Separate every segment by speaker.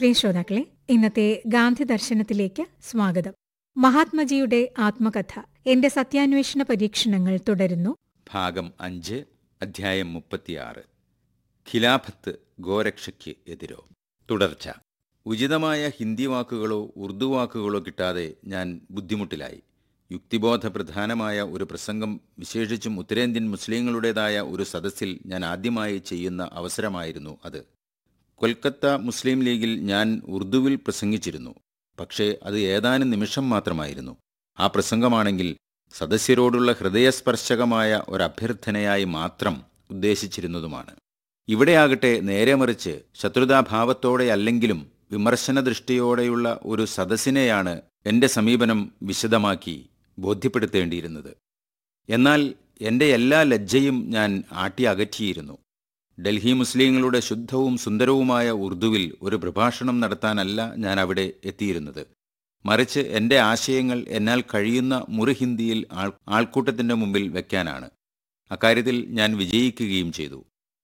Speaker 1: പ്രിയ ശ്രോതാക്കളെ ഇന്നത്തെ ഗാന്ധി ദർശനത്തിലേക്ക് സ്വാഗതം മഹാത്മജിയുടെ ആത്മകഥ എന്റെ സത്യാന്വേഷണ പരീക്ഷണങ്ങൾ തുടരുന്നു
Speaker 2: ഭാഗം അഞ്ച് അധ്യായം മുപ്പത്തിയാറ് ഖിലാഫത്ത് ഗോരക്ഷയ്ക്ക് എതിരോ തുടർച്ച ഉചിതമായ ഹിന്ദി വാക്കുകളോ ഉറുദു വാക്കുകളോ കിട്ടാതെ ഞാൻ ബുദ്ധിമുട്ടിലായി യുക്തിബോധ പ്രധാനമായ ഒരു പ്രസംഗം വിശേഷിച്ചും ഉത്തരേന്ത്യൻ മുസ്ലിങ്ങളുടേതായ ഒരു സദസ്സിൽ ഞാൻ ആദ്യമായി ചെയ്യുന്ന അവസരമായിരുന്നു അത് കൊൽക്കത്ത മുസ്ലിം ലീഗിൽ ഞാൻ ഉറുദുവിൽ പ്രസംഗിച്ചിരുന്നു പക്ഷേ അത് ഏതാനും നിമിഷം മാത്രമായിരുന്നു ആ പ്രസംഗമാണെങ്കിൽ സദസ്യരോടുള്ള ഹൃദയസ്പർശകമായ ഒരഭ്യർത്ഥനയായി മാത്രം ഉദ്ദേശിച്ചിരുന്നതുമാണ് ഇവിടെയാകട്ടെ നേരെ മറിച്ച് ശത്രുതാഭാവത്തോടെ അല്ലെങ്കിലും വിമർശന ദൃഷ്ടിയോടെയുള്ള ഒരു സദസ്സിനെയാണ് എന്റെ സമീപനം വിശദമാക്കി ബോധ്യപ്പെടുത്തേണ്ടിയിരുന്നത് എന്നാൽ എന്റെ എല്ലാ ലജ്ജയും ഞാൻ ആട്ടി അകറ്റിയിരുന്നു ഡൽഹി മുസ്ലിങ്ങളുടെ ശുദ്ധവും സുന്ദരവുമായ ഉറുദുവിൽ ഒരു പ്രഭാഷണം നടത്താനല്ല ഞാൻ അവിടെ എത്തിയിരുന്നത് മറിച്ച് എന്റെ ആശയങ്ങൾ എന്നാൽ കഴിയുന്ന മുറി ഹിന്ദിയിൽ ആൾ ആൾക്കൂട്ടത്തിന്റെ മുമ്പിൽ വെക്കാനാണ് അക്കാര്യത്തിൽ ഞാൻ വിജയിക്കുകയും ചെയ്തു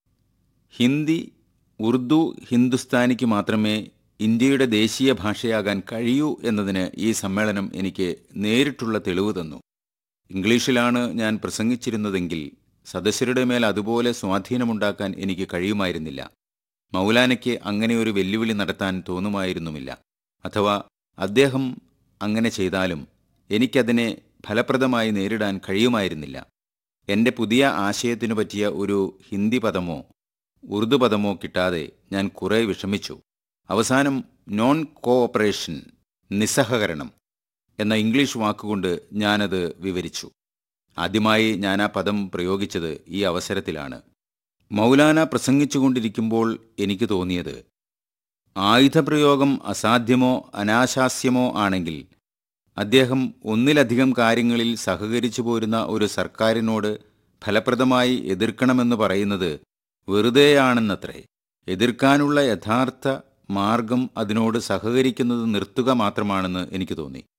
Speaker 2: ഹിന്ദി ഉറുദു ഹിന്ദുസ്ഥാനിക്ക് മാത്രമേ ഇന്ത്യയുടെ ദേശീയ ഭാഷയാകാൻ കഴിയൂ എന്നതിന് ഈ സമ്മേളനം എനിക്ക് നേരിട്ടുള്ള തെളിവ് തന്നു ഇംഗ്ലീഷിലാണ് ഞാൻ പ്രസംഗിച്ചിരുന്നതെങ്കിൽ സദസ്യരുടെ മേൽ അതുപോലെ സ്വാധീനമുണ്ടാക്കാൻ എനിക്ക് കഴിയുമായിരുന്നില്ല മൗലാനയ്ക്ക് അങ്ങനെ ഒരു വെല്ലുവിളി നടത്താൻ തോന്നുമായിരുന്നുമില്ല അഥവാ അദ്ദേഹം അങ്ങനെ ചെയ്താലും എനിക്കതിനെ ഫലപ്രദമായി നേരിടാൻ കഴിയുമായിരുന്നില്ല എൻ്റെ പുതിയ ആശയത്തിനു പറ്റിയ ഒരു ഹിന്ദി പദമോ ഉറുദു പദമോ കിട്ടാതെ ഞാൻ കുറെ വിഷമിച്ചു അവസാനം നോൺ കോഓപ്പറേഷൻ നിസ്സഹകരണം എന്ന ഇംഗ്ലീഷ് വാക്കുകൊണ്ട് ഞാനത് വിവരിച്ചു ആദ്യമായി ഞാൻ ആ പദം പ്രയോഗിച്ചത് ഈ അവസരത്തിലാണ് മൗലാന പ്രസംഗിച്ചുകൊണ്ടിരിക്കുമ്പോൾ എനിക്ക് തോന്നിയത് ആയുധപ്രയോഗം അസാധ്യമോ അനാശാസ്യമോ ആണെങ്കിൽ അദ്ദേഹം ഒന്നിലധികം കാര്യങ്ങളിൽ സഹകരിച്ചു പോരുന്ന ഒരു സർക്കാരിനോട് ഫലപ്രദമായി എതിർക്കണമെന്ന് പറയുന്നത് വെറുതെയാണെന്നത്രേ എതിർക്കാനുള്ള യഥാർത്ഥ മാർഗം അതിനോട് സഹകരിക്കുന്നത് നിർത്തുക മാത്രമാണെന്ന് എനിക്ക് തോന്നി